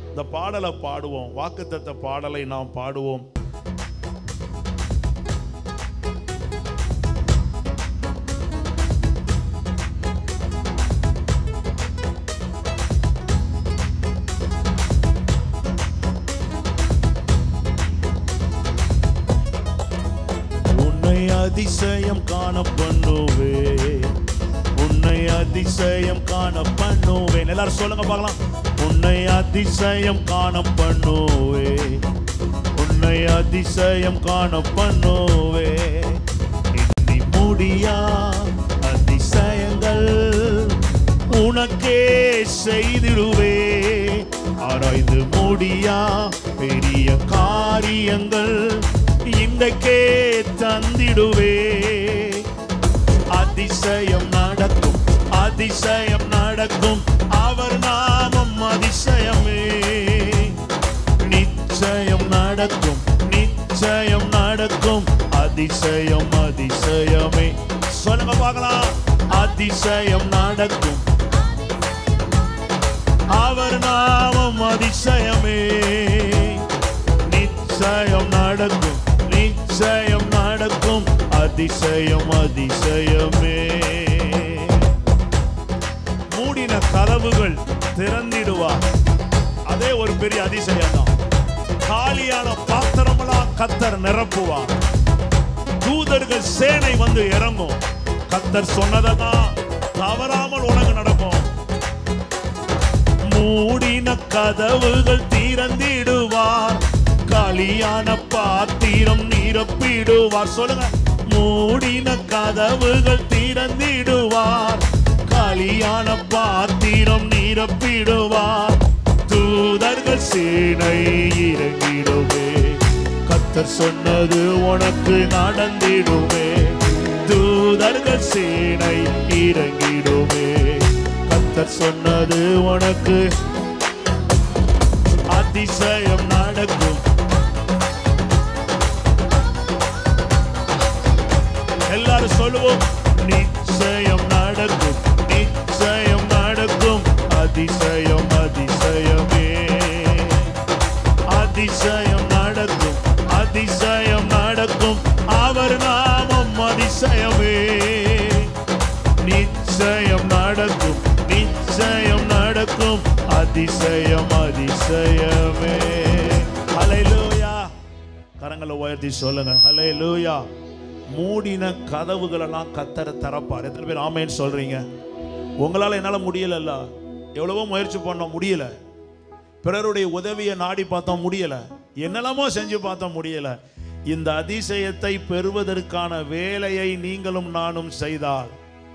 இந்த பாடலை பாடுவோம் வாக்குத்தத்த பாடலை நாம் பாடுவோம் உன்னை அதிசயம் காண பண்ணுவே உன்னை அதிசயம் காண பண்ணுவேன் எல்லாரும் சொல்லுங்க பார்க்கலாம் உன்னை அதிசயம் காண பண்ணுவே உன்னை அதிசயம் காண பண்ணுவே எண்ணி முடியா அதிசயங்கள் உனக்கே செய்திடுவே ஆராய்ந்து முடியா பெரிய காரியங்கள் இன்றைக்கே தந்திடுவே அதிசயம் நடக்கும் அதிசயம் நடக்கும் அவர் நாமம் அதிசயமே நிச்சயம் நடக்கும் நிச்சயம் நடக்கும் அதிசயம் அதிசயமே சொல்லுங்க பார்க்கலாம் அதிசயம் நடக்கும் அவர் நாமம் அதிசயமே நிச்சயம் நடக்கும் நிச்சயம் நடக்கும் அதிசயம் அதிசயமே மூடின கதவுகள் திறந்திடுவார் அதே ஒரு பெரிய அதிசயம் தான் காலியான பாத்திரமெல்லாம் கத்தர் நிரப்புவார் தூதர்கள் சேனை வந்து இறங்கும் கத்தர் சொன்னதை தான் தவறாமல் உனக்கு நடக்கும் மூடின கதவுகள் திறந்திடுவார் காலியான பாத்திரம் நிரப்பிடுவார் சொல்லுங்க மூடின கதவுகள் திறந்திடுவார் காலியான பாத்திரம் நிரப்பிடுவார் தூதர்கள் சேனை இறங்கிடுவே கத்தர் சொன்னது உனக்கு நடந்திடுமே தூதர்கள் சேனை இறங்கிடுமே கத்தர் சொன்னது உனக்கு அதிசயம் நடக்கும் எல்லாரும் சொல்லுவோம் நிச்சயம் நடக்கும் நிச்சயம் நடக்கும் அதிசயம் அதிசயமே அதிசயம் நடக்கும் அதிசயம் நடக்கும் அவர் நாமம் அதிசயமே நிச்சயம் நடக்கும் நிச்சயம் நடக்கும் அதிசயம் அதிசயமே ஹalleluya கரங்களை உயர்த்தி சொல்லுங்க ஹalleluya மூடின கதவுகளெல்லாம் கத்தர திறப்பார் எத்தனை பேர் ஆமேன்னு சொல்றீங்க உங்களால என்னால முடியலல்ல எவ்வளவோ முயற்சி பண்ணோம் முடியல பிறருடைய உதவியை நாடி பார்த்தோம் முடியல என்னெல்லாமோ செஞ்சு பார்த்தோம் முடியல இந்த அதிசயத்தை பெறுவதற்கான வேலையை நீங்களும் நானும் செய்தால்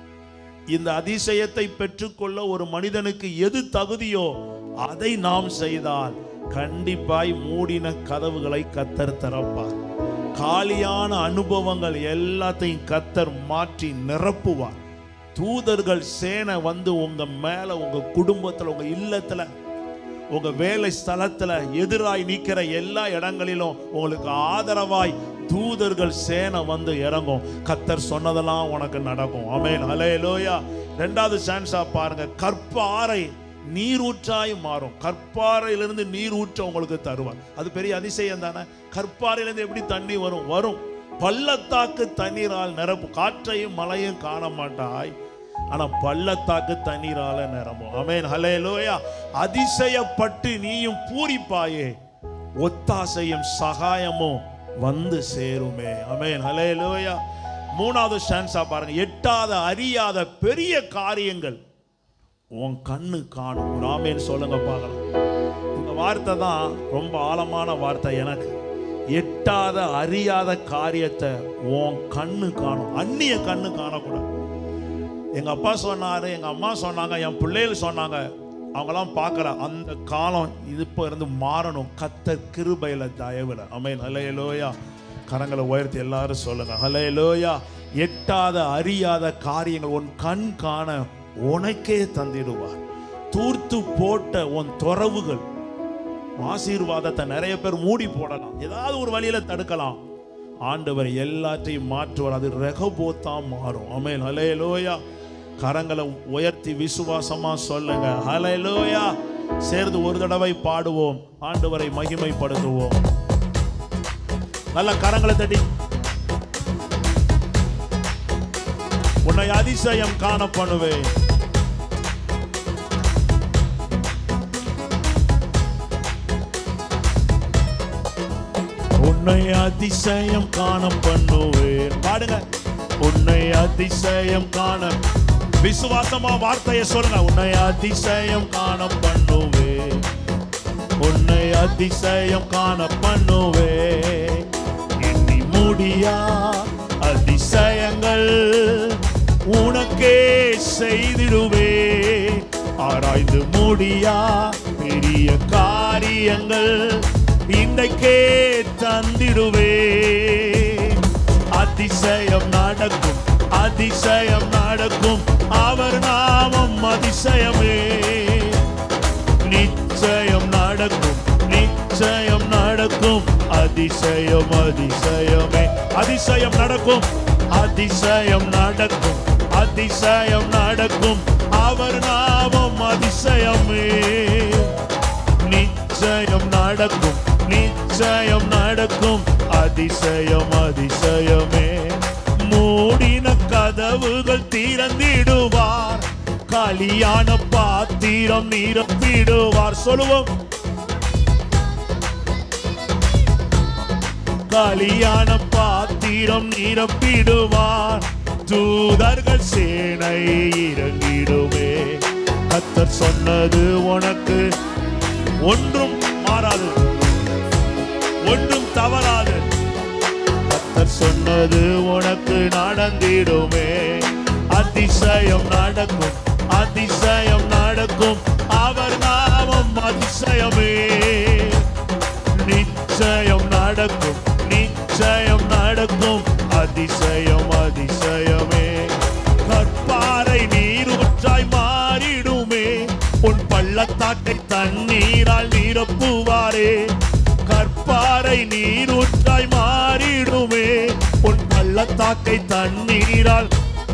இந்த அதிசயத்தை பெற்றுக்கொள்ள ஒரு மனிதனுக்கு எது தகுதியோ அதை நாம் செய்தால் கண்டிப்பாய் மூடின கதவுகளை கத்தர் திறப்பார் காலியான அனுபவங்கள் எல்லாத்தையும் கத்தர் மாற்றி நிரப்புவார் தூதர்கள் சேனை வந்து உங்க மேல உங்க குடும்பத்துல உங்க இல்லத்துல உங்க வேலை ஸ்தலத்துல எதிராய் நிக்கிற எல்லா இடங்களிலும் உங்களுக்கு ஆதரவாய் தூதர்கள் சேனை வந்து இறங்கும் கத்தர் சொன்னதெல்லாம் உனக்கு நடக்கும் அமேன் ஹalleluya ரெண்டாவது சான்ஸா பாருங்க கற்பாறை நீரூற்றாய் மாறும் கற்பாறையிலிருந்து நீர் ஊற்ற உங்களுக்கு தருவார் அது பெரிய அதிசயம் தானே கற்பாறையிலிருந்து எப்படி தண்ணி வரும் வரும் பள்ளத்தாக்கு தண்ணீரால் நிரப்பும் காற்றையும் மழையும் காண மாட்டாய் ஆனா பள்ளத்தாக்கு தண்ணீரால நிரம்பும் அமேன் ஹalleluya அதிசயப்பட்டு நீயும் பூரிப்பாயே ஒத்தாசையும் சகாயமும் வந்து சேருமே அமேன் ஹalleluya மூணாவது சான்ஸா பாருங்க எட்டாத அறியாத பெரிய காரியங்கள் உன் கண்ணு காணும் ஒரு ஆமேன்னு சொல்லுங்க பார்க்கலாம் இந்த வார்த்தை தான் ரொம்ப ஆழமான வார்த்தை எனக்கு எட்டாத அறியாத காரியத்தை உன் கண்ணு காணும் அந்நிய கண்ணு காணக்கூடாது எங்க அப்பா சொன்னாரு எங்க அம்மா சொன்னாங்க என் பிள்ளைகள் சொன்னாங்க அவங்கெல்லாம் பார்க்கல அந்த காலம் இது இப்போ இருந்து மாறணும் கத்த கிருபையில தயவுல அமேன் ஹலையலோயா கரங்களை உயர்த்தி எல்லாரும் சொல்லுங்க ஹலையலோயா எட்டாத அறியாத காரியங்கள் உன் கண் காண உனக்கே தந்திடுவார் தூர்த்து போட்ட உன் துறவுகள் ஆசீர்வாதத்தை நிறைய பேர் மூடி போடலாம் ஏதாவது ஒரு வழியில தடுக்கலாம் ஆண்டவர் எல்லாத்தையும் மாற்றுவார் அது ரெகபோத்தா மாறும் அமேன் ஹலேலோயா கரங்களை உயர்த்தி விசுவாசமா சொல்லுங்க ஹலேலோயா சேர்ந்து ஒரு தடவை பாடுவோம் ஆண்டவரை மகிமைப்படுத்துவோம் நல்ல கரங்களை தட்டி உன்னை அதிசயம் காண பண்ணுவேன் உன்னை அதிசயம் காண பண்ணுவேன் பாடுங்க உன்னை அதிசயம் காண விசுவாசமா வார்த்தையை சொல்லுங்க உன்னை அதிசயம் காண பண்ணுவேன் உன்னை அதிசயம் காண பண்ணுவேன் எண்ணி முடியா அதிசயங்கள் உனக்கே செய்திடுவே ஆராய்ந்து முடியா பெரிய காரியங்கள் இன்றைக்கே தந்திடுவே அதிசயம் நடக்கும் அதிசயம் நடக்கும் அவர் நாமம் அதிசயமே நிச்சயம் நடக்கும் நிச்சயம் நடக்கும் அதிசயம் அதிசயமே அதிசயம் நடக்கும் அதிசயம் நடக்கும் அதிசயம் நடக்கும் அவர் நாமம் அதிசயமே நிச்சயம் நடக்கும் நிச்சயம் நடக்கும் அதிசயம் அதிசயமே மூடின கதவுகள் திறந்திடுவார் கலியான பாத்திரம் நிரப்பிடுவார் சொல்லுவோம் கலியான பாத்திரம் நிரப்பிடுவார் தூதர்கள் சேனை இறங்கிடுமே கத்தர் சொன்னது உனக்கு ஒன்றும் மாறாது ஒன்றும் தவறாது கத்தர் சொன்னது உனக்கு நடந்திடுமே அதிசயம் நடக்கும் அதிசயம் நடக்கும் அவர் நாமம் அதிசயமே நிச்சயம் நடக்கும் நிச்சயம் நடக்கும் அதிசயம் அதிசயமே கற்பாறை நீரூற்றாய் மாறிடுமே உன் பள்ளத்தாக்கை தண்ணீரால் நிரப்புவாரே கற்பாறை நீரூற்றாய் மாறிடுமே உன் பள்ளத்தாக்கை தண்ணீரால்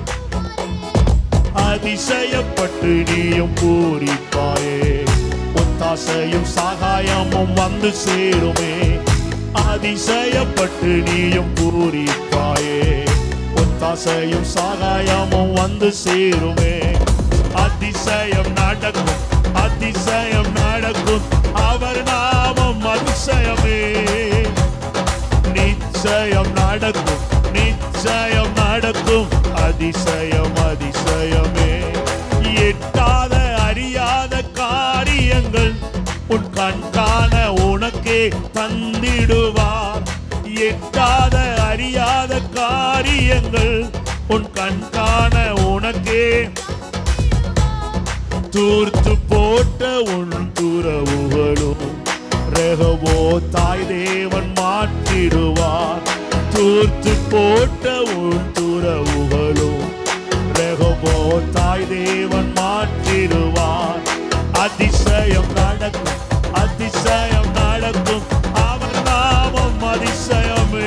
அதிசயப்பட்டு நீயும் பூரிப்பாயே ஒத்தாசையும் சகாயமும் வந்து சேருமே அதிசயப்பட்டு நீயும் பூரிப்பாயே ஒத்தாசையும் சகாயமும் வந்து சேருமே அதிசயம் நடக்கும் அதிசயம் நடக்கும் அவர் நாமம் அதிசயமே நிச்சயம் நடக்கும் நிச்சயம் நடக்கும் அதிசயம் அதிசயமே எட்டாத அறியாத காரியங்கள் உன் கண் காண உனக்கே தந்திடுவார் எட்டாத அறியாத காரியங்கள் உன் கண் காண உனக்கே தூர்த்து போட்ட உன் துறவுகளும் ரெகவோ தாய் தேவன் மாற்றிடுவார் தூர்த்து போட்ட உன் துறவுகளும் ரெகவோ தாய் தேவன் மாற்றிடுவார் அதிசயம் நடக்கும் அதிசயம் நடக்கும் அவர் நாமம் அதிசயமே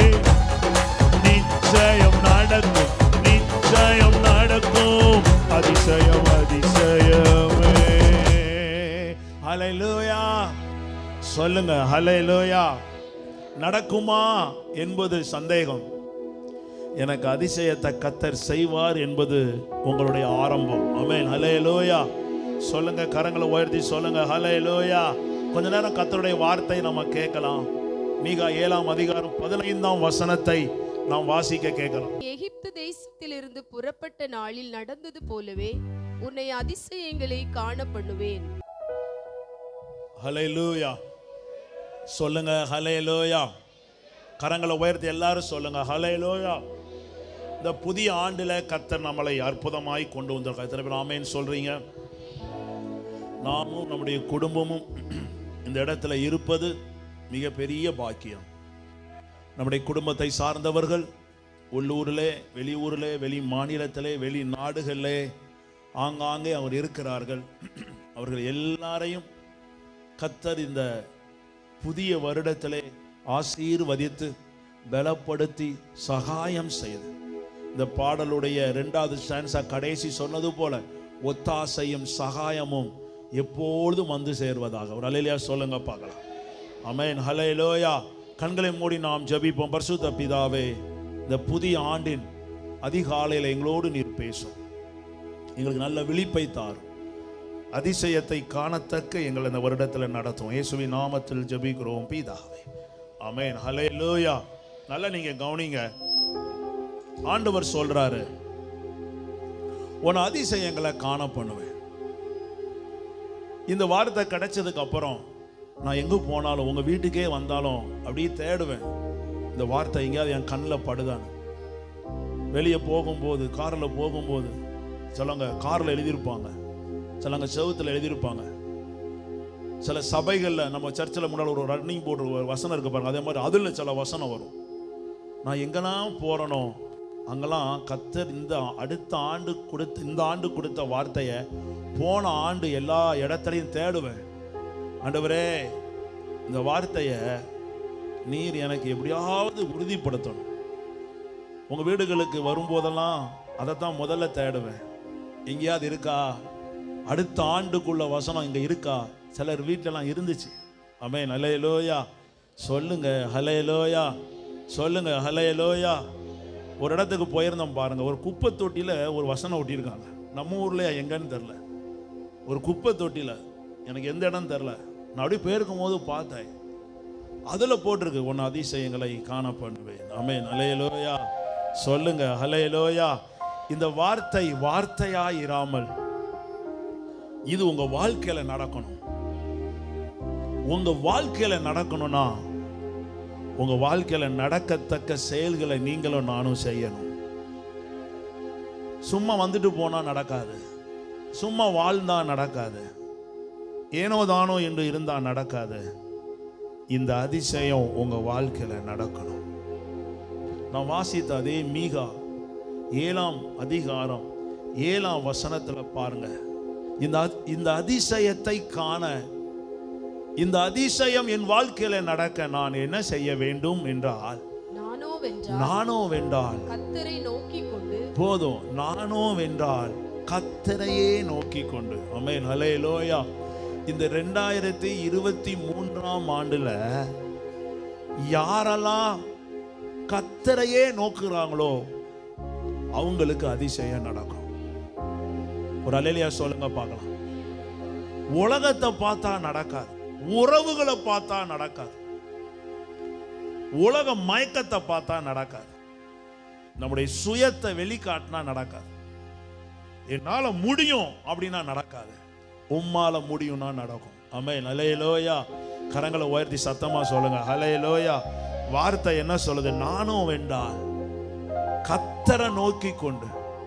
நிச்சயம் நடக்கும் நிச்சயம் நடக்கும் அதிசயம் அதிசயமே ஹalleluya சொல்லுங்க ஹalleluya நடக்குமா என்பது சந்தேகம் எனக்கு அதிசயத்தை கத்தர் செய்வார் என்பது உங்களுடைய ஆரம்பம் ஆமென் ஹalleluya சொல்லுங்க கரங்களை உயர்த்தி சொல்லுங்க ஹalleluya கொஞ்ச நேரம் கத்தருடைய வார்த்தை நம்ம கேட்கலாம் மீகா ஏழாம் அதிகாரம் பதினைந்தாம் வசனத்தை நாம் வாசிக்க கேட்கலாம் எகிப்து தேசத்திலிருந்து புறப்பட்ட நாளில் நடந்தது போலவே உன்னை அதிசயங்களை காண பண்ணுவேன் ஹalleluya சொல்லுங்க ஹalleluya கரங்களை உயர்த்தி எல்லாரும் சொல்லுங்க ஹalleluya இந்த புதிய ஆண்டுல கர்த்தர் நம்மளை அற்புதமாய் கொண்டு வந்திருக்கார் எத்தனை பேர் ஆமேன்னு சொல்றீங்க நாமும் நம்முடைய குடும்பமும் இந்த இடத்துல இருப்பது மிகப்பெரிய பாக்கியம் நம்முடைய குடும்பத்தை சார்ந்தவர்கள் உள்ளூரிலே வெளியூரிலே வெளி மாநிலத்திலே வெளி நாடுகளிலே ஆங்காங்கே அவர் இருக்கிறார்கள் அவர்கள் எல்லாரையும் கத்தர் இந்த புதிய வருடத்திலே ஆசீர்வதித்து பலப்படுத்தி சகாயம் செய்து இந்த பாடலுடைய இரண்டாவது ஸ்டான்ஸா கடைசி சொன்னது போல ஒத்தாசையும் சகாயமும் எப்பொழுதும் வந்து சேர்வதாக ஒரு அலையிலையா சொல்லுங்க பார்க்கலாம் அமேன் ஹலையிலோயா கண்களை மூடி நாம் ஜெபிப்போம் பரிசுத்த பிதாவே இந்த புதிய ஆண்டின் அதிகாலையில் எங்களோடு நீர் பேசும் எங்களுக்கு நல்ல விழிப்பை தாரும் அதிசயத்தை காணத்தக்க எங்களை இந்த வருடத்தில் நடத்தும் இயேசுவின் நாமத்தில் ஜெபிக்கிறோம் பிதாவே ஆமென் ஹalleluya நல்லா நீங்க கவனிங்க ஆண்டவர் சொல்றாரு உன் அதிசயங்களை காண பண்ணுவேன் இந்த வார்த்தை கிடைச்சதுக்கு அப்புறம் நான் எங்க போனாலும் உங்க வீட்டுக்கே வந்தாலும் அப்படியே தேடுவேன் இந்த வார்த்தை எங்கேயாவது என் கண்ணில் படுதான்னு வெளியே போகும்போது காரில் போகும்போது சிலவங்க காரில் எழுதியிருப்பாங்க சிலவங்க செவுத்துல எழுதியிருப்பாங்க சில சபைகளில் நம்ம சர்ச்சில் முன்னால் ஒரு ரன்னிங் போர்டு ஒரு வசனம் இருக்கு பாருங்க அதே மாதிரி அதில் சில வசனம் வரும் நான் எங்கெல்லாம் போகிறனோ அங்கெல்லாம் கத்தர் இந்த அடுத்த ஆண்டு கொடுத்த இந்த ஆண்டு கொடுத்த வார்த்தையை போன ஆண்டு எல்லா இடத்துலையும் தேடுவேன் ஆண்டவரே இந்த வார்த்தையை நீர் எனக்கு எப்படியாவது உறுதிப்படுத்தணும் உங்கள் வீடுகளுக்கு வரும்போதெல்லாம் அதைத்தான் முதல்ல தேடுவேன் எங்கேயாவது இருக்கா அடுத்த ஆண்டுக்குள்ள வசனம் இங்கே இருக்கா சிலர் வீட்டிலலாம் இருந்துச்சு அமே ஹலையலோயா சொல்லுங்க ஹலையலோயா சொல்லுங்க ஹலையலோயா ஒரு இடத்துக்கு போயிருந்தோம் பாருங்க ஒரு குப்பை தொட்டியில் ஒரு வசனம் ஒட்டியிருக்காங்க நம்ம ஊர்ல எங்கன்னு தெரில ஒரு குப்பை தொட்டியில் எனக்கு எந்த இடம் தெரில நான் அப்படியே போயிருக்கும் போது பார்த்தேன் அதில் போட்டிருக்கு உன் அதிசயங்களை காண பண்ணுவேன் அமேன் ஹலையலோயா சொல்லுங்க ஹலையலோயா இந்த வார்த்தை வார்த்தையா இராமல் இது உங்க வாழ்க்கையில நடக்கணும் உங்க வாழ்க்கையில நடக்கணும்னா உங்க வாழ்க்கையில நடக்கத்தக்க செயல்களை நீங்களும் நானும் செய்யணும் சும்மா வந்துட்டு போனா நடக்காது சும்மா வாழ்ந்தா நடக்காது ஏனோ தானோ என்று இருந்தா நடக்காது இந்த அதிசயம் உங்க வாழ்க்கையில நடக்கணும் நான் வாசித்த அதே மீகா ஏழாம் அதிகாரம் ஏழாம் வசனத்துல பாருங்க இந்த அ- இந்த அதிசயத்தை காண இந்த அதிசயம் என் வாழ்க்கையில நடக்க நான் என்ன செய்ய வேண்டும் என்றால் நானோ வென்றால் நானோ வென்றால் கத்தரை நோக்கி கொண்டு போதும் நானோ வென்றால் கத்தரையே நோக்கி கொண்டு அமேன் ஹலேலோயா இந்த ரெண்டாயிரத்தி இருபத்தி மூன்றாம் ஆண்டுல யாரெல்லாம் கத்தரையே நோக்குறாங்களோ அவங்களுக்கு அதிசயம் நடக்கும் ஒரு அலையிலையா சொல்லுங்க பார்க்கலாம் உலகத்தை பார்த்தா நடக்காது உறவுகளை பார்த்தா நடக்காது உலக மயக்கத்தை பார்த்தா நடக்காது நம்முடைய சுயத்தை வெளிக்காட்டினா நடக்காது என்னால முடியும் அப்படின்னா நடக்காது உம்மால முடியும்னா நடக்கும் அமே ஹலையலோயா கரங்களை உயர்த்தி சத்தமா சொல்லுங்க ஹலையலோயா வார்த்தை என்ன சொல்லுது நானும் வேண்டால் கத்தரை நோக்கி கொண்டு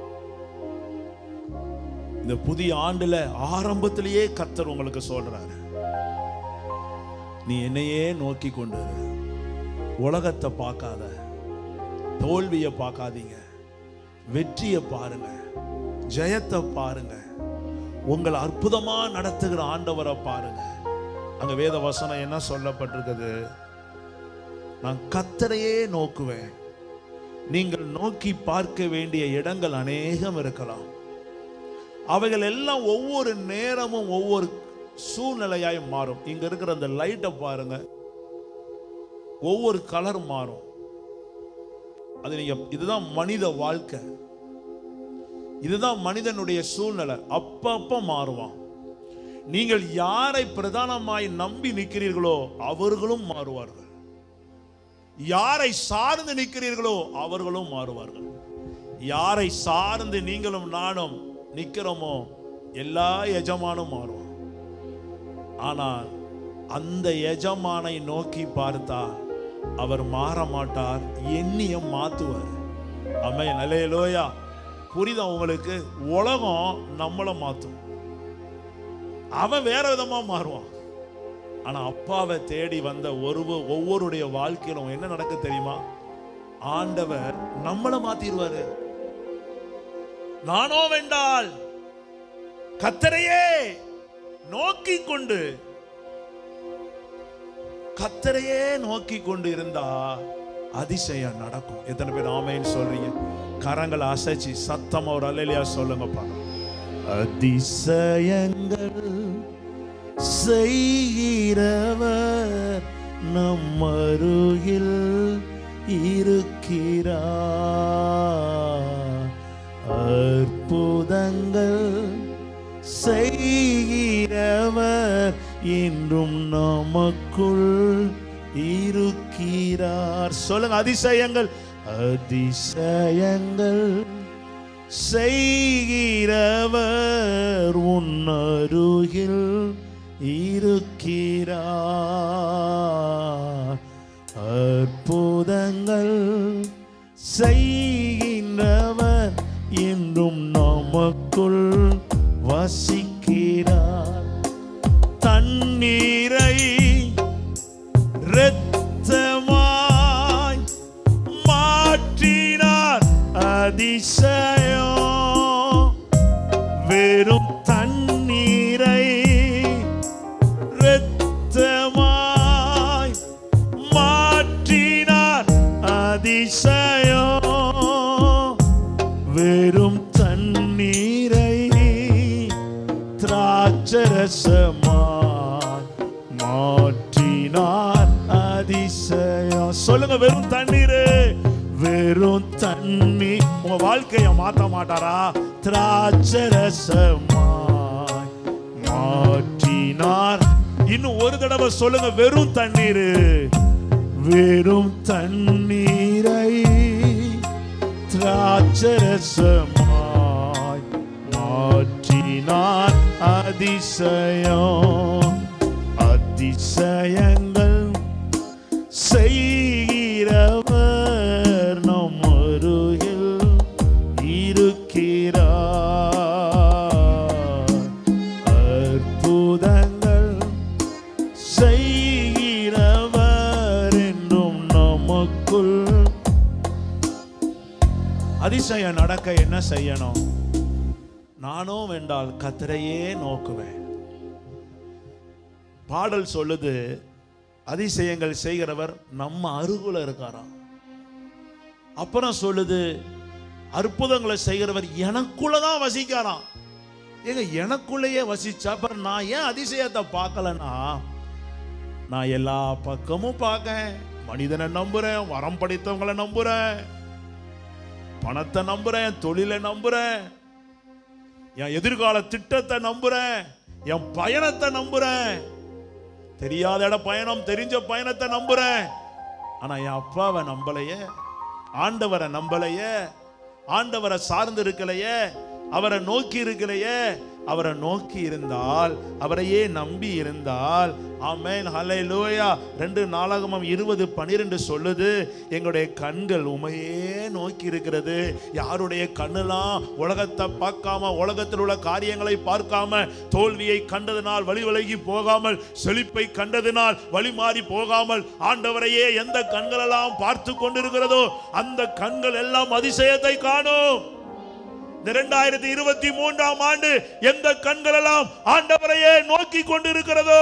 இந்த புதிய ஆண்டுல ஆரம்பத்திலேயே கத்தர் உங்களுக்கு சொல்றாரு நீ என்னையே நோக்கி கொண்டு இரு. உலகத்தை பார்க்காத தோல்வியை பார்க்காதீங்க வெற்றியை பாருங்க ஜெயத்தை பாருங்க உங்களை அற்புதமா நடத்துகிற ஆண்டவரை பாருங்க அங்க வேத வசனம் என்ன சொல்லப்பட்டிருக்குது நான் கத்தரையே நோக்குவேன் நீங்கள் நோக்கி பார்க்க வேண்டிய இடங்கள் அநேகம் இருக்கலாம் அவைகள் எல்லாம் ஒவ்வொரு நேரமும் ஒவ்வொரு சூழ்நிலையாய் மாறும் இங்க இருக்கிற அந்த லைட்டை பாருங்க ஒவ்வொரு கலர் மாறும் அது நீங்க இதுதான் மனித வாழ்க்கை இதுதான் மனிதனுடைய சூழ்நிலை அப்பப்ப மாறுவான் நீங்கள் யாரை பிரதானமாய் நம்பி நிற்கிறீர்களோ அவர்களும் மாறுவார்கள் யாரை சார்ந்து நிற்கிறீர்களோ அவர்களும் மாறுவார்கள் யாரை சார்ந்து நீங்களும் நானும் நிற்கிறோமோ எல்லா எஜமானும் மாறும் ஆனால் அந்த எஜமானை நோக்கி பார்த்தா அவர் மாற மாட்டார் எண்ணியம் மாத்துவார் அம்மே நிலையலோயா புரியுதா உங்களுக்கு உலகம் நம்மளை மாத்தும் அவன் வேற விதமா மாறுவான் ஆனா அப்பாவை தேடி வந்த ஒரு ஒவ்வொருடைய வாழ்க்கையிலும் என்ன நடக்க தெரியுமா ஆண்டவர் நம்மளை மாத்திடுவாரு நானோ வென்றால் கத்தரையே நோக்கி கொண்டு கத்தரையே நோக்கி கொண்டு இருந்தா அதிசயம் நடக்கும் எத்தனை பேர் ஆமைன்னு சொல்றீங்க கரங்களை அசைச்சு சத்தமா ஒரு அல்லையா சொல்லுங்க பார்க்கலாம் அதிசயங்கள் செய்கிறவர் நம் அருகில் இருக்கிறார் அற்புதங்கள் செய்கிறவர் இன்றும் நமக்குள் இருக்கிறார் சொல்லுங்க அதிசயங்கள் அதிசயங்கள் செய்கிறவர் உன் அருகில் இருக்கிறார் அற்புதங்கள் செய்கின்றவர் என்றும் நமக்குள் வசிக்கிறார் தண்ணீரை இரத்தமாய் மாற்றினார் அதிசயம் வெறும் தண்ணீரை இரத்தமாய் மாற்றினார் அதிசயம் வெறும் தண்ணீரை திராட்சரசமாய் மாற்றினார் அதிசயம் சொல்லுங்க வெறும் தண்ணீர் வெறும் தண்ணி உங்க வாழ்க்கைய மாத்த மாட்டாரா திராட்சரசமாய் மாற்றினார் இன்னும் ஒரு தடவை சொல்லுங்க வெறும் தண்ணீர் வெறும் தண்ணீரை திராட்சரசமாய் மாற்றினார் அதிசயம் அதிசயங்கள் செய்கிறவர் நம் அருகில் இருக்கிறார் அற்புதங்கள் செய்கிறவர் என்றும் நமக்குள் அதிசயம் நடக்க என்ன செய்யணும் நானும் வேண்டால் கத்தரையே நோக்குவேன் பாடல் சொல்லுது அதிசயங்கள் செய்கிறவர் நம்ம அருகுல இருக்காராம் அப்புறம் சொல்லுது அற்புதங்களை செய்கிறவர் எனக்குள்ள தான் வசிக்காராம் ஏங்க எனக்குள்ளேயே வசிச்சா அப்புறம் நான் ஏன் அதிசயத்தை பார்க்கலன்னா நான் எல்லா பக்கமும் பார்க்கேன் மனிதனை நம்புறேன் வரம் படைத்தவங்களை நம்புறேன் பணத்தை நம்புறேன் தொழிலை நம்புறேன் என் எதிர்கால திட்டத்தை நம்புறேன் என் பயணத்தை நம்புறேன் தெரியாத இட பயணம் தெரிஞ்ச பயணத்தை நம்புறேன் ஆனா என் அப்பாவை நம்பலையே ஆண்டவரை நம்பலையே ஆண்டவரை சார்ந்து இருக்கலையே அவரை நோக்கி இருக்கலையே அவரை நோக்கி இருந்தால் அவரையே நம்பி இருந்தால் ஆமென் ஹalleluya ரெண்டு நாளாகமம் இருபது பனிரெண்டு சொல்லுது எங்களுடைய கண்கள் உமையே நோக்கி இருக்கிறது யாருடைய கண்ணெல்லாம் உலகத்தை பார்க்காம உலகத்தில் உள்ள காரியங்களை பார்க்காம தோல்வியை கண்டதினால் வழி விலகி போகாமல் செழிப்பை கண்டதினால் வழி மாறி போகாமல் ஆண்டவரையே எந்த கண்களெல்லாம் பார்த்து கொண்டிருக்கிறதோ அந்த கண்கள் எல்லாம் அதிசயத்தை காணும் இந்த இரண்டாயிரத்தி இருபத்தி மூன்றாம் ஆண்டு எந்த கண்கள் எல்லாம் ஆண்டவரையே நோக்கி கொண்டிருக்கிறதோ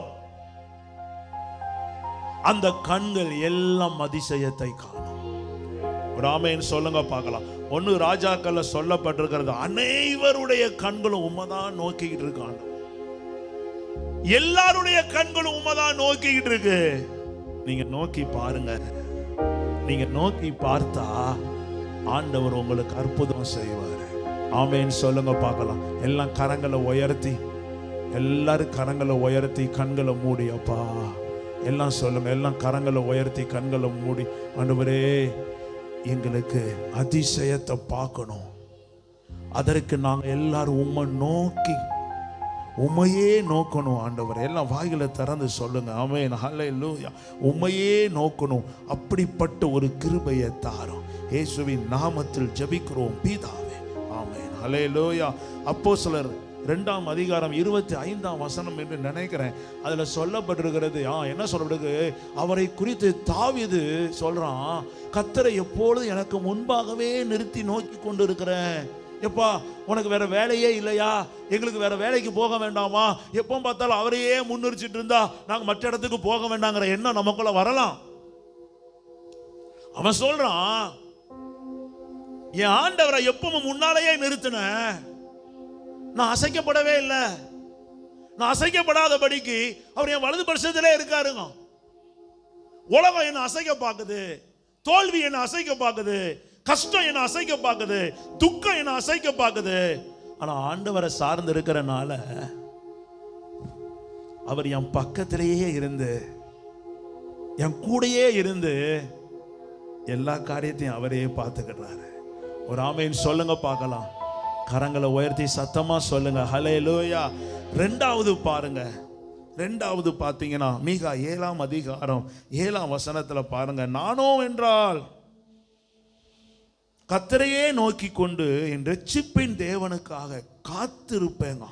அந்த கண்கள் எல்லாம் அதிசயத்தை காணும் ஒரு ஆமைன்னு சொல்லுங்க பார்க்கலாம் ஒன்னு ராஜாக்கள்ல சொல்லப்பட்டிருக்கிறது அனைவருடைய கண்களும் உண்மைதான் நோக்கிக்கிட்டு இருக்காங்க எல்லாருடைய கண்களும் உண்மைதான் நோக்கிக்கிட்டு இருக்கு நீங்க நோக்கி பாருங்க நீங்க நோக்கி பார்த்தா ஆண்டவர் உங்களுக்கு அற்புதம் செய்வார் ஆமேன்னு சொல்லுங்க பார்க்கலாம் எல்லாம் கரங்களை உயர்த்தி எல்லாரும் கரங்களை உயர்த்தி கண்களை மூடி அப்பா எல்லாம் சொல்லுங்க எல்லாம் கரங்களை உயர்த்தி கண்களை மூடி ஆண்டவரே எங்களுக்கு அதிசயத்தை பார்க்கணும் அதற்கு நாங்கள் எல்லாரும் உம்மை நோக்கி உம்மையே நோக்கணும் ஆண்டவர் எல்லாம் வாயில திறந்து சொல்லுங்க ஆமென் ஹalleluya உம்மையே நோக்கணும் அப்படிப்பட்ட ஒரு கிருபையை தாரும் இயேசுவின் நாமத்தில் ஜெபிக்கிறோம் பிதாவே ஆமென் ஹalleluya அப்போஸ்தலர் ரெண்டாம் அதிகாரம் இருபத்தி ஐந்தாம் வசனம் என்று நினைக்கிறேன் அதுல சொல்லப்பட்டிருக்கிறது ஆ என்ன சொல்லப்படுது அவரை குறித்து தாவீது சொல்றான் கத்தரை எப்பொழுதும் எனக்கு முன்பாகவே நிறுத்தி நோக்கி கொண்டு இருக்கிறேன் எப்பா உனக்கு வேற வேலையே இல்லையா எங்களுக்கு வேற வேலைக்கு போக வேண்டாமா எப்போ பார்த்தாலும் அவரையே முன்னிறுச்சிட்டு இருந்தா நாங்க மற்ற இடத்துக்கு போக வேண்டாங்கிற எண்ணம் நமக்குள்ள வரலாம் அவன் சொல்றான் என் ஆண்டவரை எப்பவும் முன்னாலேயே நிறுத்தின நான் அசைக்கப்படவே இல்லை நான் அசைக்கப்படாதபடிக்கு அவர் என் வலது பட்சத்திலே இருக்காருங்க உலகம் என்ன அசைக்க பார்க்குது தோல்வி என்ன அசைக்க பார்க்குது கஷ்டம் என்ன அசைக்க பார்க்குது துக்கம் என்ன அசைக்க பார்க்குது ஆனா ஆண்டவரை சார்ந்து இருக்கிறனால அவர் என் பக்கத்திலேயே இருந்து என் கூடயே இருந்து எல்லா காரியத்தையும் அவரே பார்த்துக்கிடுறாரு ஒரு ஆமைன்னு சொல்லுங்க பார்க்கலாம் கரங்களை உயர்த்தி சத்தமா சொல்லுங்க ஹலே லோயா ரெண்டாவது பாருங்க ரெண்டாவது பார்த்தீங்கன்னா மீகா ஏழாம் அதிகாரம் ஏழாம் வசனத்துல பாருங்க நானோ என்றால் கத்தரையே நோக்கி கொண்டு என் ரட்சிப்பின் தேவனுக்காக காத்திருப்பேங்க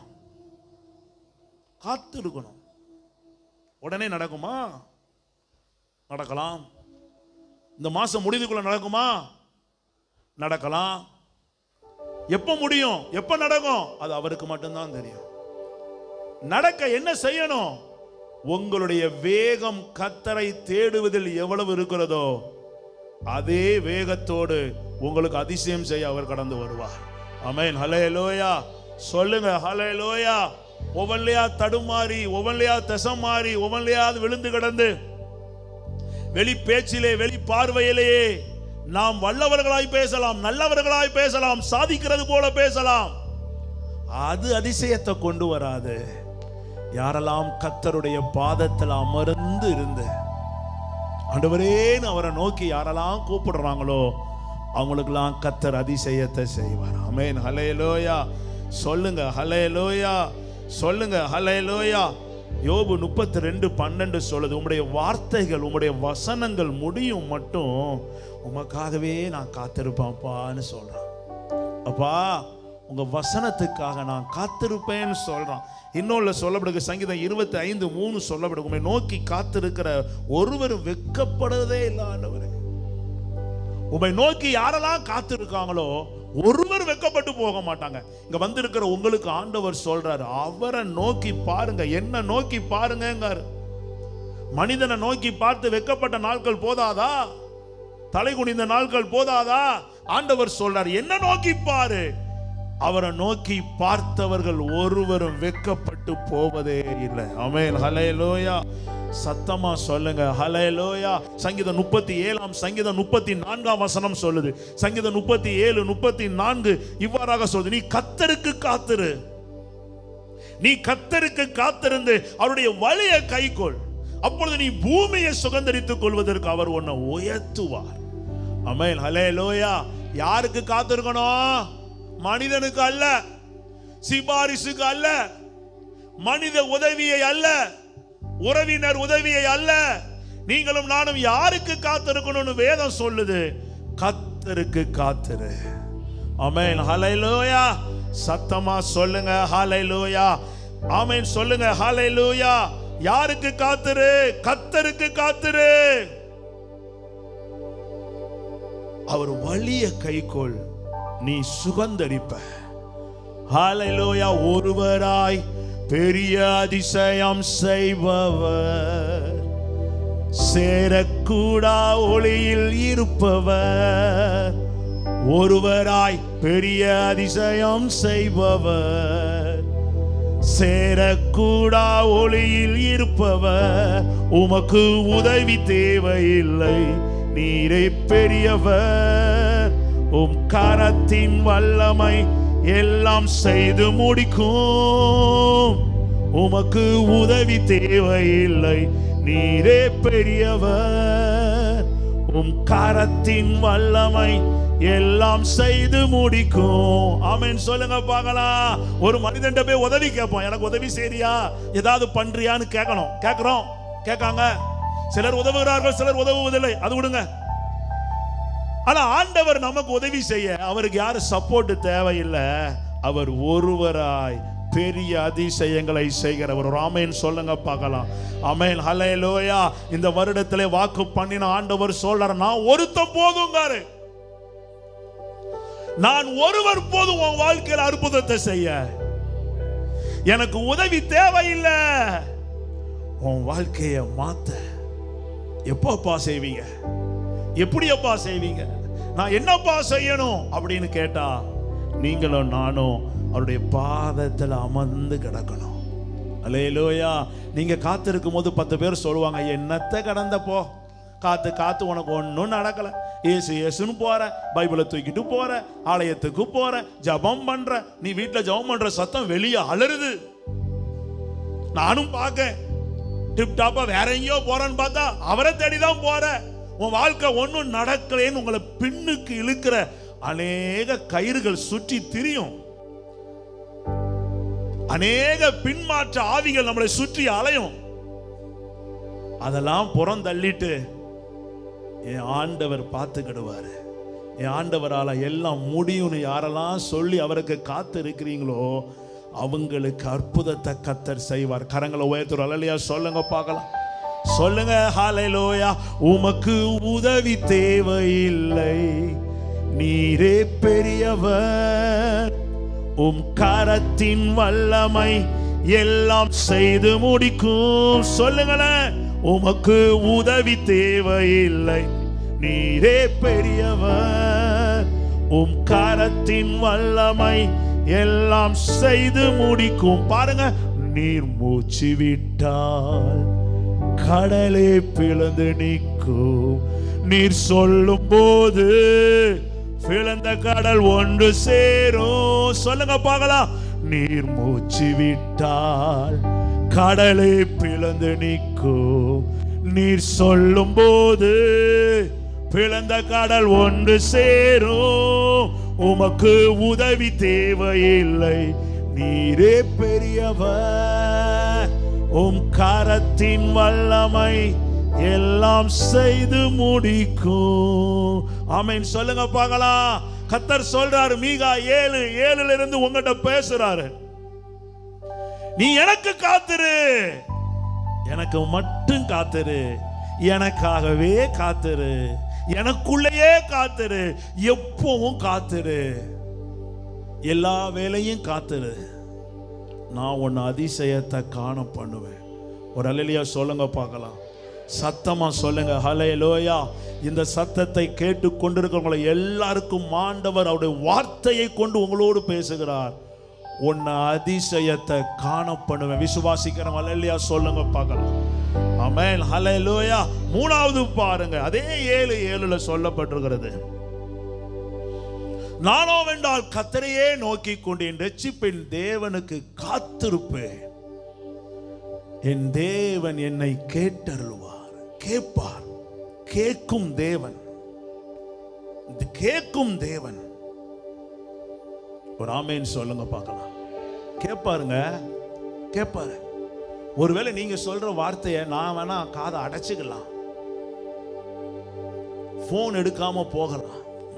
காத்திருக்கணும் உடனே நடக்குமா நடக்கலாம் இந்த மாசம் முடிவுக்குள்ள நடக்குமா நடக்கலாம் எப்ப முடியும் எப்ப நடக்கும் அது அவருக்கு மட்டும்தான் தெரியும் நடக்க என்ன செய்யணும் உங்களுடைய வேகம் கத்தரை தேடுவதில் எவ்வளவு இருக்கிறதோ அதே வேகத்தோடு உங்களுக்கு அதிசயம் செய்ய அவர் கடந்து வருவார் அமேன் ஹலே லோயா சொல்லுங்க ஹலே லோயா ஒவ்வொன்லையா தடுமாறி ஒவ்வொன்லையா தசம் மாறி ஒவ்வொன்லையாவது விழுந்து கிடந்து வெளி பேச்சிலே வெளி பார்வையிலேயே நாம் வல்லவர்களாய் பேசலாம் நல்லவர்களாய் பேசலாம் சாதிக்கிறது போல பேசலாம் அது அதிசயத்தை கொண்டு வராது யாரெல்லாம் கத்தருடைய பாதத்தில் அமர்ந்து இருந்து ஆண்டவரேன்னு அவரை நோக்கி யாரெல்லாம் கூப்பிடுறாங்களோ அவங்களுக்கெல்லாம் கத்தர் அதிசயத்தை செய்வார் அமேன் ஹலே லோயா சொல்லுங்க ஹலே லோயா சொல்லுங்க ஹலே லோயா யோபு முப்பத்தி ரெண்டு பன்னெண்டு சொல்லுது உம்முடைய வார்த்தைகள் உம்முடைய வசனங்கள் முடியும் மட்டும் உமக்காகவே நான் காத்திருப்பேன்ப்பான்னு சொல்றான் அப்பா உங்க வசனத்துக்காக நான் காத்திருப்பேன்னு சொல்றான் இன்னொன்னு சொல்லப்படுது சங்கீதம் இருபத்தி ஐந்து மூணு சொல்லப்படுது உண்மை நோக்கி காத்திருக்கிற ஒருவர் வெட்கப்படுறதே இல்லை ஆண்டவரே உண்மை நோக்கி யாரெல்லாம் காத்திருக்காங்களோ ஒருவர் வெக்கப்பட்டு போக மாட்டாங்க இங்க வந்திருக்கிற உங்களுக்கு ஆண்டவர் சொல்றாரு அவரை நோக்கி பாருங்க என்ன நோக்கி பாருங்கங்காரு மனிதனை நோக்கி பார்த்து வெக்கப்பட்ட நாட்கள் போதாதா தலை குனிந்த நாட்கள் போதாதா ஆண்டவர் சொல்றார் என்ன நோக்கி பாரு அவரை நோக்கி பார்த்தவர்கள் ஒருவரும் வெக்கப்பட்டு போவதே இல்லை அமேல் ஹலே லோயா சத்தமா சொல்லுங்க ஹலே லோயா சங்கீதம் முப்பத்தி ஏழாம் சங்கீதம் முப்பத்தி நான்காம் வசனம் சொல்லுது சங்கீதம் முப்பத்தி ஏழு முப்பத்தி நான்கு இவ்வாறாக சொல்லுது நீ கத்தருக்கு காத்திரு நீ கத்தருக்கு காத்திருந்து அவருடைய வழியை கைக்கொள் அப்பொழுது நீ பூமியை சுதந்திரித்துக் கொள்வதற்கு அவர் உன்னை உயர்த்துவார் அமேல் ஹலே லோயா யாருக்கு காத்திருக்கணும் மனிதனுக்கு அல்ல சிபாரிசுக்கு அல்ல மனித உதவியை அல்ல உறவினர் உதவியை அல்ல நீங்களும் நானும் யாருக்கு காத்திருக்கணும்னு வேதம் சொல்லுது கத்தருக்கு காத்திரு அமேன் ஹலைலோயா சத்தமா சொல்லுங்க ஹலைலோயா ஆமேன் சொல்லுங்க ஹலைலோயா யாருக்கு காத்திரு கத்தருக்கு காத்திரு அவர் வலிய கைக்கோள் நீ சுகந்தரிப்ப ஹalleluya ஒருவராய் பெரிய அதிசயம் செய்பவர் சேரக்கூடா ஒளியில் இருப்பவர் ஒருவராய் பெரிய அதிசயம் செய்பவர் சேரக்கூடா ஒளியில் இருப்பவர் உமக்கு உதவி தேவையில்லை நீரே பெரியவர் உம் கரத்தின் வல்லமை எல்லாம் செய்து முடிக்கும் உமக்கு உதவி தேவையில்லை நீரே பெரியவர் உம் கரத்தின் வல்லமை எல்லாம் செய்து முடிக்கும் ஆமென் சொல்லுங்க பார்க்கலாம் ஒரு மனிதன் போய் உதவி கேட்போம் எனக்கு உதவி செய்றியா ஏதாவது பண்றியான்னு கேட்கணும் கேட்கிறோம் கேட்காங்க சிலர் உதவுகிறார்கள் சிலர் உதவுவதில்லை அது விடுங்க ஆனா ஆண்டவர் நமக்கு உதவி செய்ய அவருக்கு யாரும் சப்போர்ட் தேவையில்லை அவர் ஒருவராய் பெரிய அதிசயங்களை செய்கிறவர் ஒரு ஆமேன் சொல்லுங்க பார்க்கலாம் அமேன் ஹலே லோயா இந்த வருடத்திலே வாக்கு பண்ணின ஆண்டவர் சொல்றார் நான் ஒருத்த போதுங்காரு நான் ஒருவர் போதும் உன் வாழ்க்கையில் அற்புதத்தை செய்ய எனக்கு உதவி தேவையில்லை உன் வாழ்க்கையை மாத்த எப்பப்பா செய்வீங்க எப்படியப்பா செய்வீங்க நான் என்னப்பா செய்யணும் அப்படின்னு கேட்டா நீங்களும் நானும் அவருடைய பாதத்தில் அமர்ந்து கிடக்கணும் அலேலோயா நீங்க காத்திருக்கும் போது பத்து பேர் சொல்லுவாங்க என்னத்தை கடந்த போ காத்து காத்து உனக்கு ஒன்றும் நடக்கல ஏசு ஏசுன்னு போற பைபிளை தூக்கிட்டு போற ஆலயத்துக்கு போற ஜெபம் பண்ற நீ வீட்டில் ஜெபம் பண்ற சத்தம் வெளியே அலறுது நானும் பார்க்க டிப் டாப்பா வேற எங்கேயோ போறேன்னு பார்த்தா அவரை தேடி தான் போற உன் வாழ்க்கை ஒன்றும் நடக்கலேன்னு உங்களை பின்னுக்கு இழுக்கிற அநேக கயிறுகள் சுற்றி திரியும் அநேக பின்மாற்ற ஆவிகள் நம்மளை சுற்றி அலையும் அதெல்லாம் புறம் தள்ளிட்டு என் ஆண்டவர் பார்த்துக்கிடுவாரு என் ஆண்டவரால எல்லாம் முடியும்னு யாரெல்லாம் சொல்லி அவருக்கு காத்து இருக்கிறீங்களோ அவங்களுக்கு அற்புதத்தை கத்தர் செய்வார் கரங்களை உயர்த்துற அலையா சொல்லுங்க பார்க்கலாம் சொல்லுங்க ஹalleluya உமக்கு உதவி தேவையில்லை நீரே பெரியவர் உம் கரத்தின் வல்லமை எல்லாம் செய்து முடிக்கும் சொல்லுங்களேன் உமக்கு உதவி தேவையில்லை நீரே பெரியவர் உம் கரத்தின் வல்லமை எல்லாம் செய்து முடிக்கும் பாருங்க நீர் மூச்சு விட்டால் கடலே பிளந்து நிற்கும் நீர் சொல்லும் போது பிளந்த கடல் ஒன்று சேரும் சொல்லுங்க பார்க்கலாம் நீர் மூச்சு விட்டால் கடலே பிளந்து நிற்கும் நீர் சொல்லும் போது பிளந்த கடல் ஒன்று சேரும் உமக்கு உதவி தேவையில்லை நீரே பெரியவர் உம் கரத்தின் வல்லமை எல்லாம் செய்து முடிக்கும் ஆமென் சொல்லுங்க பார்க்கலாம் கத்தர் சொல்றாரு மீகா ஏழு ஏழுல இருந்து உங்ககிட்ட பேசுறாரு நீ எனக்கு காத்துரு எனக்கு மட்டும் காத்துரு எனக்காகவே காத்துரு எனக்குள்ளேயே காத்துரு எப்பவும் காத்துரு எல்லா வேலையும் காத்துரு நான் உன்னை அதிசயத்தை காண பண்ணுவேன் ஒரு அலையிலியா சொல்லுங்க பார்க்கலாம் சத்தமா சொல்லுங்க ஹலே லோயா இந்த சத்தத்தை கேட்டு கொண்டிருக்கிறவங்களை எல்லாருக்கும் ஆண்டவர் அவருடைய வார்த்தையை கொண்டு உங்களோடு பேசுகிறார் உன்னை அதிசயத்தை காண பண்ணுவேன் விசுவாசிக்கிறவங்க ஹalleluya சொல்லுங்க பார்க்கலாம் ஆமென் ஹalleluya மூணாவது பாருங்க அதே ஏழு ஏழுல சொல்லப்பட்டிருக்கிறது நானோ வென்றால் கத்தரையே நோக்கி கொண்டு என் ரட்சிப்பின் தேவனுக்கு காத்திருப்பேன் என் தேவன் என்னை கேட்டருள்வார் கேட்பார் கேட்கும் தேவன் இது கேட்கும் தேவன் ஒரு ஆமேன் சொல்லுங்க பார்க்கலாம் கேட்பாருங்க கேட்பாரு ஒருவேளை நீங்க சொல்ற வார்த்தையை நான் வேணா காதை அடைச்சுக்கலாம் போன் எடுக்காம போகலாம்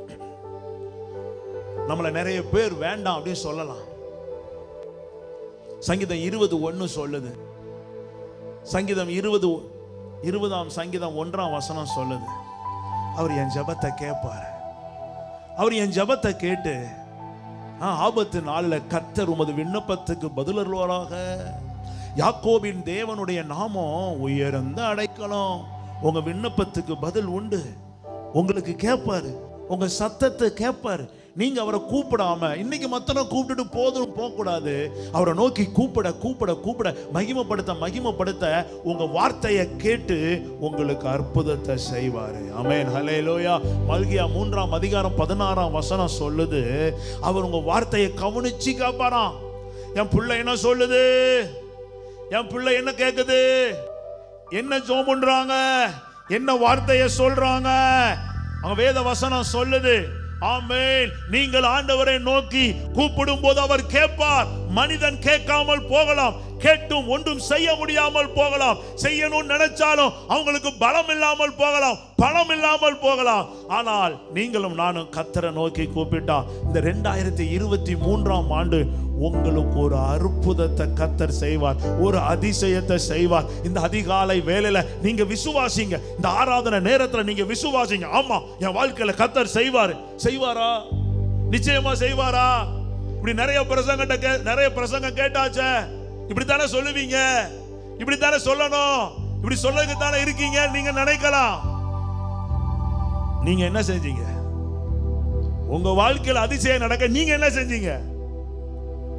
நம்மள நிறைய பேர் வேண்டாம் அப்படின்னு சொல்லலாம் சங்கீதம் இருபது ஒன்று சொல்லுது சங்கீதம் இருபது இருபதாம் சங்கீதம் ஒன்றாம் வசனம் சொல்லுது அவர் என் ஜெபத்தை கேட்பார் அவர் என் ஜெபத்தை கேட்டு ஆ, ஆபத்து நாளில் கத்தர் உமது விண்ணப்பத்துக்கு பதிலருவாராக யாக்கோபின் தேவனுடைய நாமம் உயர்ந்த அடைக்கலம் உங்க விண்ணப்பத்துக்கு பதில் உண்டு உங்களுக்கு கேட்பாரு உங்க சத்தத்தை கேட்பாரு நீங்க அவரை கூப்பிடாம இன்னைக்கு மத்தனம் கூப்பிட்டுட்டு போதும் போக கூடாது அவரை நோக்கி கூப்பிட கூப்பிட கூப்பிட மகிமைப்படுத்த மகிமைப்படுத்த உங்க வார்த்தையை கேட்டு உங்களுக்கு அற்புதத்தை செய்வாரு அமேன் ஹலேலோயா மல்கியா மூன்றாம் அதிகாரம் பதினாறாம் வசனம் சொல்லுது அவர் உங்க வார்த்தையை கவனிச்சு காப்பாராம் என் பிள்ளை என்ன சொல்லுது என் பிள்ளை என்ன கேக்குது என்ன ஜோம் பண்றாங்க என்ன வார்த்தையை சொல்றாங்க அவங்க வேத வசனம் சொல்லுது ஆமென் நீங்கள் ஆண்டவரை நோக்கி கூப்பிடும் போது அவர் கேட்பார் மனிதன் கேட்காமல் போகலாம் கேட்டும் ஒன்றும் செய்ய முடியாமல் போகலாம் செய்யணும்னு நினைச்சாலும் அவங்களுக்கு பலம் இல்லாமல் போகலாம் பணம் இல்லாமல் போகலாம் ஆனால் நீங்களும் நானும் கத்தரை நோக்கி கூப்பிட்டா இந்த ரெண்டாயிரத்தி இருபத்தி மூன்றாம் ஆண்டு உங்களுக்கு ஒரு அற்புதத்தை கத்தர் செய்வார் ஒரு அதிசயத்தை செய்வார் இந்த அதிகாலை வேலையில நீங்க விசுவாசிங்க இந்த ஆராதனை நேரத்துல நீங்க விசுவாசிங்க ஆமா என் வாழ்க்கையில கத்தர் செய்வார் செய்வாரா நிச்சயமா செய்வாரா இப்படி நிறைய பிரசங்கிட்ட கே நிறைய பிரசங்கம் கேட்டாச்சே இப்படித்தானே சொல்லுவீங்க இப்படித்தானே சொல்லணும் இப்படி சொல்லதுக்கு தானே இருக்கீங்க நீங்க நினைக்கலாம் நீங்க என்ன செஞ்சீங்க உங்க வாழ்க்கையில அதிசயம் நடக்க நீங்க என்ன செஞ்சீங்க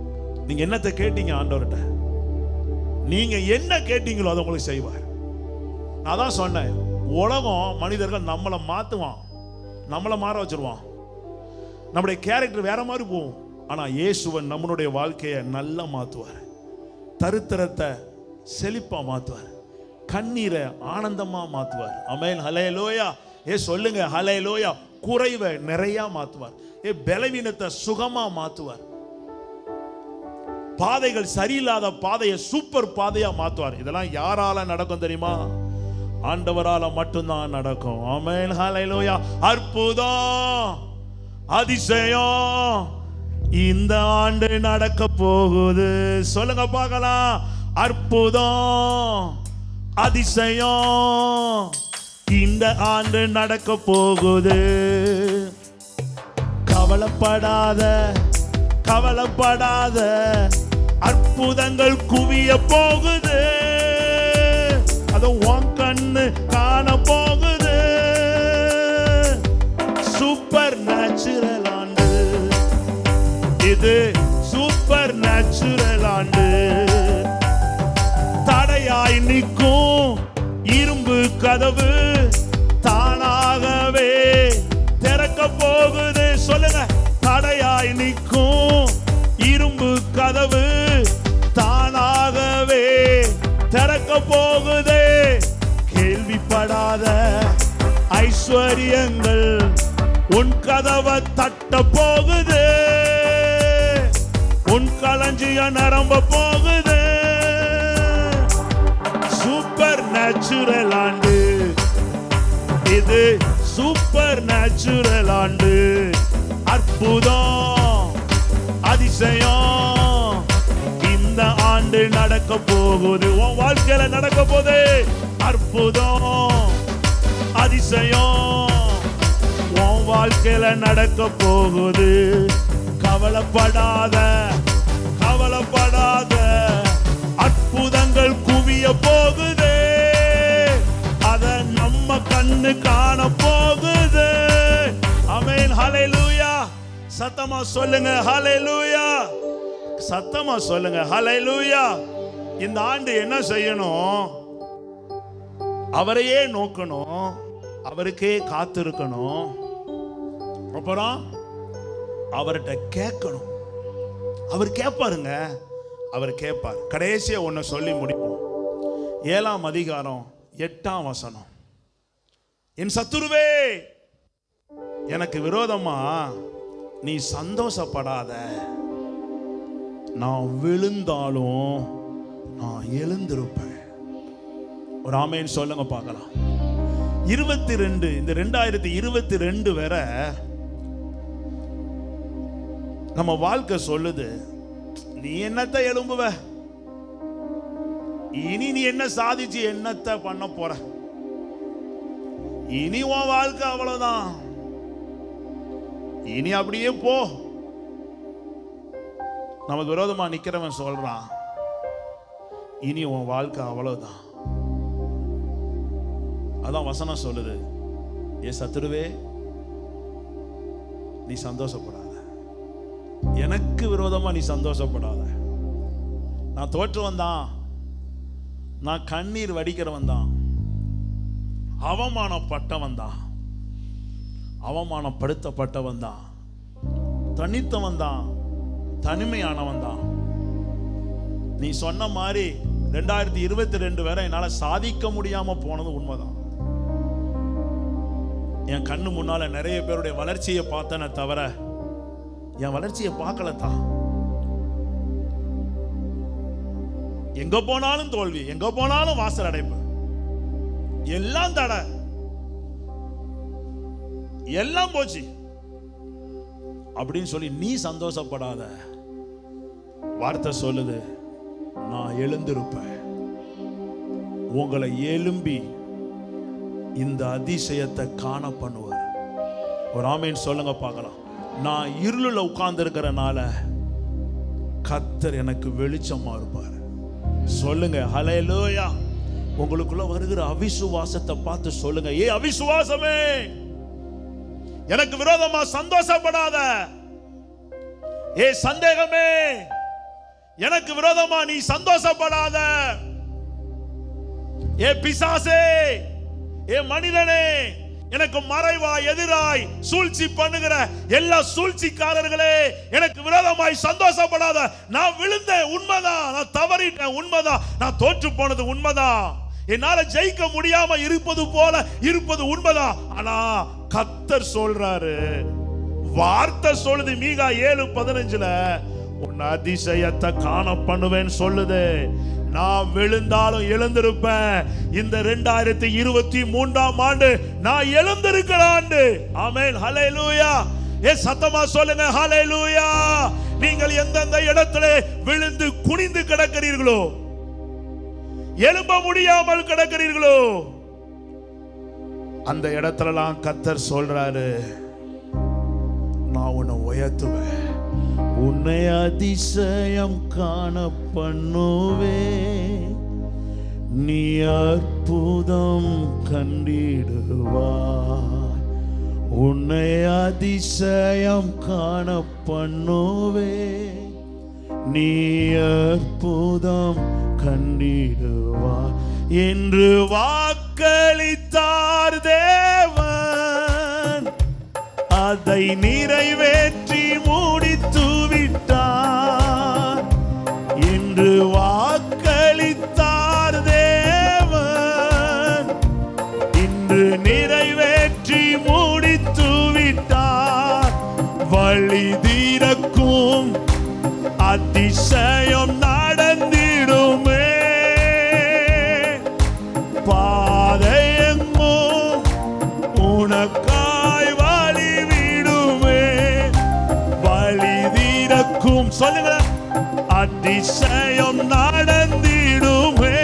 நீங்க என்னத்தை கேட்டீங்க ஆண்டவர்கிட்ட நீங்க என்ன கேட்டீங்களோ அதை உங்களுக்கு செய்வார் நான் தான் சொன்னேன் உலகம் மனிதர்கள் நம்மளை மாத்துவான் நம்மளை மாற வச்சிருவான் நம்முடைய கேரக்டர் வேற மாதிரி போகும் ஆனா இயேசுவன் நம்மளுடைய வாழ்க்கையை நல்லா மாத்துவார் தருத்திரத்தை செழிப்பா மாத்துவார் கண்ணீரை ஆனந்தமா மாத்துவார் அமேன் ஹலே லோயா ஏ சொல்லுங்க ஹலே லோயா குறைவை நிறைய மாத்துவார் ஏ பலவீனத்தை சுகமா மாத்துவார் பாதைகள் சரியில்லாத பாதையை சூப்பர் பாதையா மாத்துவார் இதெல்லாம் யாரால நடக்கும் தெரியுமா ஆண்டவரால மட்டும்தான் நடக்கும் ஆமென் ஹalleluya அற்புதம் அதிசயம் இந்த ஆண்டு நடக்க போகுது சொல்லுங்க பார்க்கலாம் அற்புதம் அதிசயம் இந்த ஆண்டு நடக்க போகுது கவலைப்படாத கவலைப்படாத அற்புதங்கள் குவிய போகுது அது உன் கண்ணு காண போகுது சூப்பர் நேச்சுரல் ஆண்டு இது சூப்பர் நேச்சுரல் ஆண்டு தடையாய் நிற்கும் இரும்பு கதவு தானாகவே திறக்க போகுது சொல்லுங்க தடையாய் நிற்கும் இரும்பு கதவு தானாகவே திறக்க போகுது கேள்விப்படாத ஐஸ்வர்யங்கள் உன் கதவை தட்ட போகுது உன் களஞ்சிய நிரம்ப போகுது சூப்பர் நேச்சுரல் ஆண்டு இது சூப்பர் நேச்சுரல் ஆண்டு அற்புதம் அதிசயம் இந்த ஆண்டு நடக்க போகுது உன் வாழ்க்கையில நடக்க போகுது அற்புதம் அதிசயம் உன் வாழ்க்கையில நடக்க போகுது கவலைப்படாத கவலைப்படாத அற்புதங்கள் குவிய போகுது அத நம்ம கண்ணு காண போகுது அமேன் ஹalleluya சத்தமா சொல்லுங்க ஹalleluya சத்தமா சொல்லுங்க ஹalleluya இந்த ஆண்டு என்ன செய்யணும் அவரையே நோக்கணும் அவருக்கே காத்திருக்கணும் அப்புறம் அவர்கிட்ட கேட்கணும் அவர் கேட்பாருங்க அவர் கேட்பார் கடைசியா ஒன்று சொல்லி முடிப்போம் ஏழாம் அதிகாரம் எட்டாம் வசனம் என் சத்துருவே எனக்கு விரோதமா நீ சந்தோஷப்படாத நான் விழுந்தாலும் நான் எழுந்திருப்பேன் ஒரு ஆமேன்னு சொல்லுங்க பார்க்கலாம் இருபத்தி ரெண்டு இந்த ரெண்டாயிரத்தி இருபத்தி ரெண்டு வரை நம்ம வாழ்க்கை சொல்லுது நீ என்னத்த எழும்புவ இனி நீ என்ன சாதிச்சு என்னத்த பண்ண போற இனி உன் வாழ்க்கை அவ்வளவுதான் இனி அப்படியே போ நமக்கு விரோதமா நிக்கிறவன் சொல்றான் இனி உன் வாழ்க்கை அவ்வளவுதான் அதான் வசனம் சொல்லுது ஏ சத்துருவே நீ சந்தோஷப்படாத எனக்கு விரோதமா நீ சந்தோஷப்படாத நான் தோற்றவன் தான் நான் கண்ணீர் வடிக்கிறவன் தான் அவமானப்பட்டவன் தான் அவமானப்படுத்தப்பட்டவன் தான் தனித்தவன் தான் தனிமையானவன் தான் நீ சொன்ன மாதிரி ரெண்டாயிரத்தி இருபத்தி ரெண்டு வரை என்னால சாதிக்க முடியாம போனது உண்மைதான் என் கண்ணு முன்னால நிறைய பேருடைய வளர்ச்சியை பார்த்தேனே தவிர என் வளர்ச்சியை பார்க்கல தான் எங்க போனாலும் தோல்வி எங்க போனாலும் வாசல் அடைப்பு எல்லாம் தடை எல்லாம் போச்சு அப்படின்னு சொல்லி நீ சந்தோஷப்படாத வார்த்தை சொல்லுது நான் எழுந்திருப்பேன் உங்களை எழும்பி இந்த அதிசயத்தை காண பண்ணுவார் ஒரு ஆமீன் சொல்லுங்க பார்க்கலாம் நான் இருளில் உட்கார்ந்து இருக்கிறனால கத்தர் எனக்கு வெளிச்சமா இருப்பார் சொல்லுங்க ஹalleluya உங்களுக்குள்ள வருகிற அவிசுவாசத்தை பார்த்து சொல்லுங்க ஏ அவிசுவாசமே எனக்கு விரோதமா சந்தோஷப்படாத ஏ சந்தேகமே எனக்கு விரோதமா நீ சந்தோஷப்படாத ஏ பிசாசே ஏ மனிதனே எனக்கு மறைவா எதிராய் சூழ்ச்சி பண்ணுகிற எல்லா சூழ்ச்சிக்காரர்களே எனக்கு விரோதமாய் சந்தோஷப்படாத நான் விழுந்தேன் உண்மைதான் நான் தவறிட்டேன் உண்மைதான் நான் தோற்று போனது உண்மைதான் என்னால ஜெயிக்க முடியாம இருப்பது போல இருப்பது உண்மைதான் ஆனா கத்தர் சொல்றாரு வார்த்தை சொல்லுது மீகா ஏழு பதினஞ்சுல உன் அதிசயத்தை காண பண்ணுவேன் சொல்லுது நான் விழுந்தாலும் எழுந்திருப்பேன் இந்த ரெண்டாயிரத்தி இருபத்தி மூன்றாம் ஆண்டு நான் எழுந்திருக்கிற ஆண்டு ஆமென் ஹalleluya ஏ சத்தமா சொல்லுங்க ஹalleluya நீங்கள் எந்தெந்த இடத்துல விழுந்து குனிந்து கிடக்கிறீர்களோ எழும்ப முடியாமல் கிடக்கிறீர்களோ அந்த இடத்துலலாம் கத்தர் சொல்றாரு நான் உன்னை உயர்த்துவேன் உன்னை அதிசயம் காண பண்ணுவே நீ அற்புதம் கண்டிடுவாய் உன்னை அதிசயம் காண பண்ணுவே நீ அற்புதம் கண்டிடுவாய் என்று வாக்களித்தார் தேவன் அதை நிறைவேற்றி முடித்து விட்டார் இன்று வாக்களித்தார் தேவன் இன்று நிறைவேற்றி முடித்து விட்டார் வழி தீரக்கும் அதிசயம் நடந்திடுமே பாதை எங்கும் உனக்காய் வழி விடுமே வழி தீரக்கும் சொல்லுங்க அதிசயம் நடந்திடுமே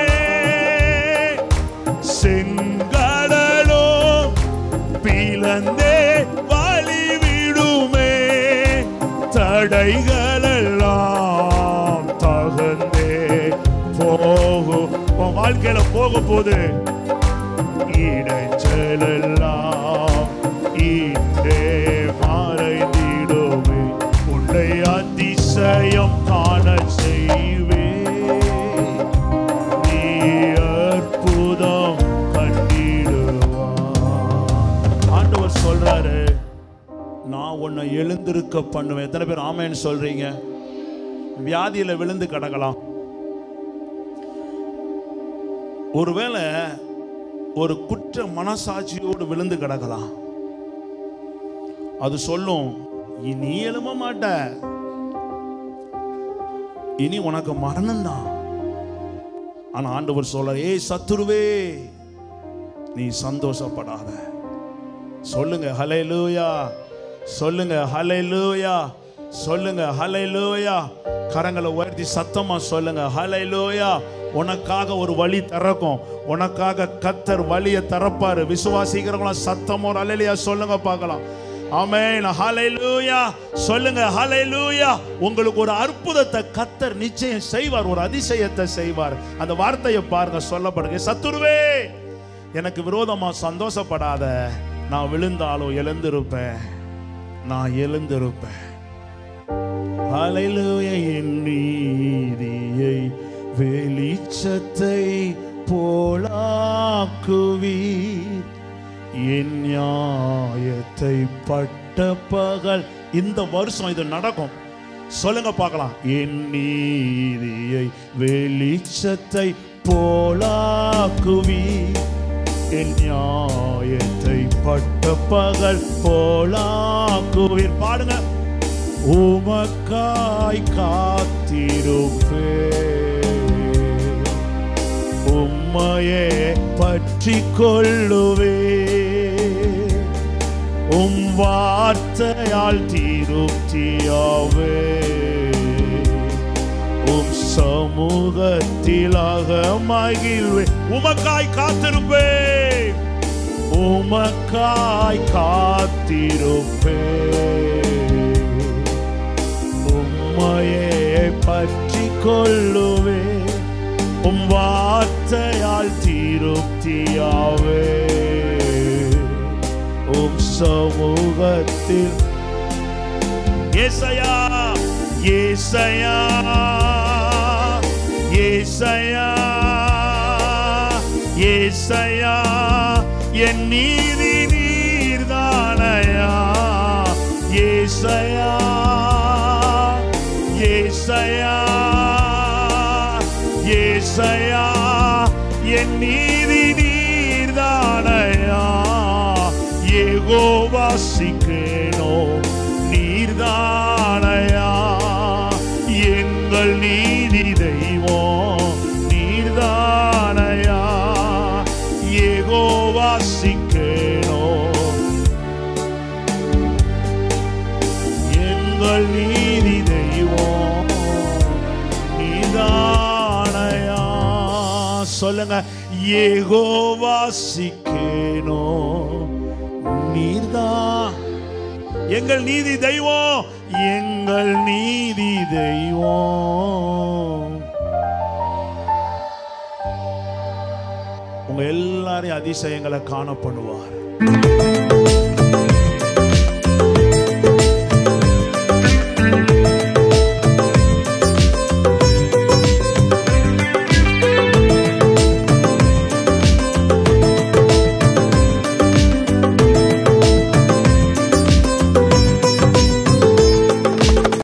செங்கடலோ பிளந்தே வழி விடுமே தடைகள் எல்லாம் தகந்தே போகும் உன் வாழ்க்கையில போக போது இடைச்சலெல்லாம் இன்றே மறைந்திடுமே உன்னை அதிசயம் காண செய்வே நீ அற்புதம் கண்டிடுவாய் ஆண்டவர் சொல்றாரு நான் உன்னை எழுந்திருக்க பண்ணுவேன் எத்தனை பேர் ஆமேன்னு சொல்றீங்க வியாதியில விழுந்து கிடக்கலாம் ஒருவேளை ஒரு குற்ற மனசாட்சியோடு விழுந்து கிடக்கலாம் அது சொல்லும் இனி எழும்ப மாட்ட இனி உனக்கு மரணம் தான் ஆனா ஆண்டவர் சொல்ற ஏய் சத்துருவே நீ சந்தோஷப்படாத சொல்லுங்க ஹalleluya சொல்லுங்க ஹalleluya சொல்லுங்க ஹalleluya கரங்களை உயர்த்தி சத்தமா சொல்லுங்க ஹalleluya உனக்காக ஒரு வழி திறக்கும் உனக்காக கத்தர் வழியை திறப்பாரு விசுவாசிக்கிறவங்களா சத்தமா ஒரு ஹalleluya சொல்லுங்க பார்க்கலாம் ஆமென் ஹalleluya சொல்லுங்க ஹalleluya உங்களுக்கு ஒரு அற்புதத்தை கத்தர் நிச்சயம் செய்வார் ஒரு அதிசயத்தை செய்வார் அந்த வார்த்தையை பாருங்க சொல்லப்படுங்க சத்துருவே எனக்கு விரோதமா சந்தோஷப்படாத நான் விழுந்தாலும் எழுந்திருப்பேன் நான் எழுந்திருப்பேன் ஹalleluya என் நீதியை வெளிச்சத்தை போலாக்குவீர் என் நியாயத்தை பட்ட பகல் இந்த வருஷம் இது நடக்கும் சொல்லுங்க பார்க்கலாம் என் நீதியை வெளிச்சத்தை போலாக்குவீர் என் நியாயத்தை பட்ட பகல் போலாக்குவீர் பாடுங்க உமக்காய் காத்திருப்பே உம்மையே பற்றி கொள்ளுவே உம் வார்த்தையால் திருப்தியாவே உம் சமூகத்திலாக மகிழ்வே உமக்காய் காத்திருப்பே உமக்காய் காத்திருப்பே உம்மையே பற்றி கொள்ளுவே உம் வார்த்தையால் திருப்தியாவே உம் சமூகத்தில் ஏசையா ஏசையா ஏசையா ஏசையா என் நீதி நீர்தானையா ஏசையா ஏசையா ஏசையா என் நீதி நீர்தானையா ஏகோவாசிக்கேனோ நீர்தானையா எங்கள் நீதி தெய்வம் நீர்தானையா ஏகோவாசிக்கேனோ எங்கள் நீதி தெய்வம் நீதானையா சொல்லுங்க ஏகோவாசிக்கேனோ நீர்தான் எங்கள் நீதி தெய்வம் எங்கள் நீதி தெய்வம் உங்க எல்லாரையும் அதிசயங்களை காணப்படுவார்